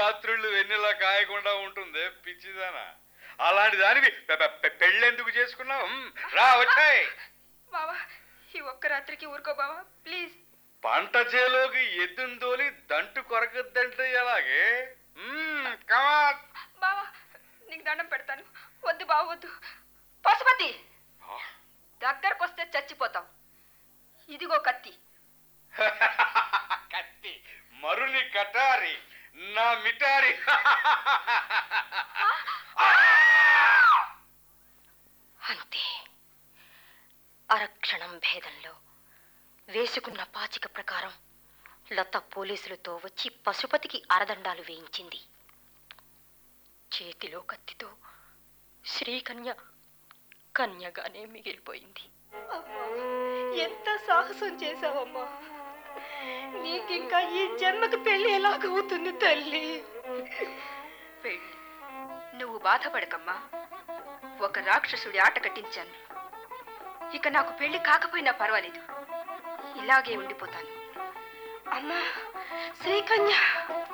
రాత్రుళ్ళు వెన్నెలా కాయకుండా ఉంటుంది పిచ్చిదానా అలాంటి దానివి పె- పె- పె- పెళ్ళెందుకు చేసుకున్నావు మ్, రా వచ్చాయి బావా ఈ ఒక్క రాత్రికి ఊరుకో బావా ప్లీజ్ పంట చేలోకి ఎద్దును తోలి దంటు కొరకద్దంటే ఎలాగే మ్, come on. బావా నీకు దండం పెడతాను వద్దు బావ వద్దు పశుపతి ఆ, దగ్గరకు వస్తే చచ్చిపోతాం ఇదిగో కత్తి కత్తి మరుని కటారి నా మిటారి అంతే అరక్షణం భేదంలో వేసుకున్న పాచిక ప్రకారం లత పోలీసులతో వచ్చి పశుపతికి అరదండాలు వేయించింది చేతిలో కత్తితో శ్రీకన్య కన్యగానే మిగిలిపోయింది ఎంత సాహసం చేశావమ్మా నీకింకా ఈ జన్మకు పెళ్లి ఎలాగవుతుంది తల్లి పెళ్ళి నువ్వు బాధపడకమ్మా ఒక రాక్షసుడి ఆట కట్టించాను ఇక నాకు పెళ్లి కాకపోయినా పర్వాలేదు ఇలాగే ఉండిపోతాను అమ్మా శ్రీకన్య